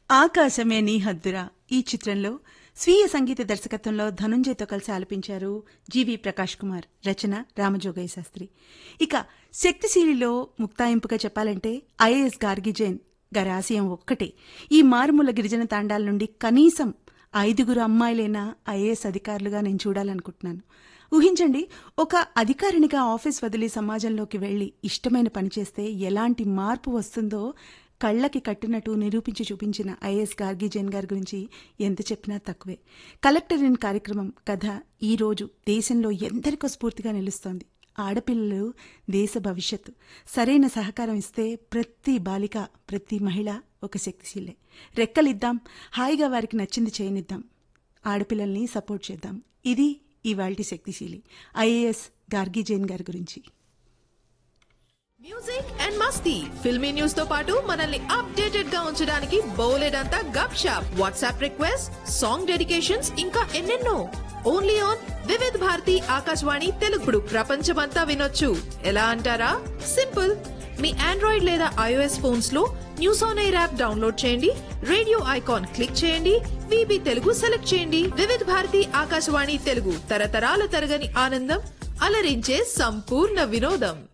ఆకాశమే నీ హద్దురా ఈ చిత్రంలో స్వీయ సంగీత దర్శకత్వంలో ధనుంజయ్తో కలిసి ఆలపించారు జీవి ప్రకాష్ కుమార్ రచన రామజోగయ్య శాస్త్రి ఇక శక్తిశీలిలో ముక్తాయింపుగా చెప్పాలంటే ఐఏఎస్ గార్గిజైన్ గారి ఆశయం ఒక్కటే ఈ మారుమూల గిరిజన తాండాల నుండి కనీసం ఐదుగురు అమ్మాయిలైనా ఐఏఎస్ అధికారులుగా నేను చూడాలనుకుంటున్నాను ఊహించండి ఒక అధికారినిగా ఆఫీస్ వదిలి సమాజంలోకి వెళ్లి ఇష్టమైన పని చేస్తే ఎలాంటి మార్పు వస్తుందో కళ్ళకి కట్టినట్టు నిరూపించి చూపించిన ఐఎస్ గార్గి జైన్ గారి గురించి ఎంత చెప్పినా తక్కువే కలెక్టర్ ఇన్ కార్యక్రమం కథ ఈ రోజు దేశంలో ఎందరికో స్ఫూర్తిగా నిలుస్తోంది ఆడపిల్లలు దేశ భవిష్యత్తు సరైన సహకారం ఇస్తే ప్రతి బాలిక ప్రతి మహిళ ఒక శక్తిశీలే రెక్కలిద్దాం హాయిగా వారికి నచ్చింది చేయనిద్దాం ఆడపిల్లల్ని సపోర్ట్ చేద్దాం ఇది ఇవాల్టి శక్తిశీలి ఐఏఎస్ గార్గి జైన్ గారి గురించి మ్యూజిక్ అండ్ మస్తీ ఫిల్మీ న్యూస్ తో పాటు మనల్ని అప్డేటెడ్ గా ఉంచడానికి బౌలెడ్ అంతా gupshup WhatsApp request song dedications ఇంకా ఎన్నెన్నో ఓన్లీ ఆన్ వివిధ్ భారతి ఆకాశవాణి తెలుగుడు ప్రపంచమంతా వినొచ్చు ఎలా అంటారా సింపుల్ మీ ఆండ్రాయిడ్ లేదా ఐఓఎస్ ఫోన్స్ లో news on air app download చేయండి రేడియో ఐకాన్ క్లిక్ చేయండి విబి తెలుగు సెలెక్ట్ చేయండి వివిధ్ భారతి ఆకాశవాణి తెలుగు తరతరాల తరగని ఆనందం అలరించే సంపూర్ణ వినోదం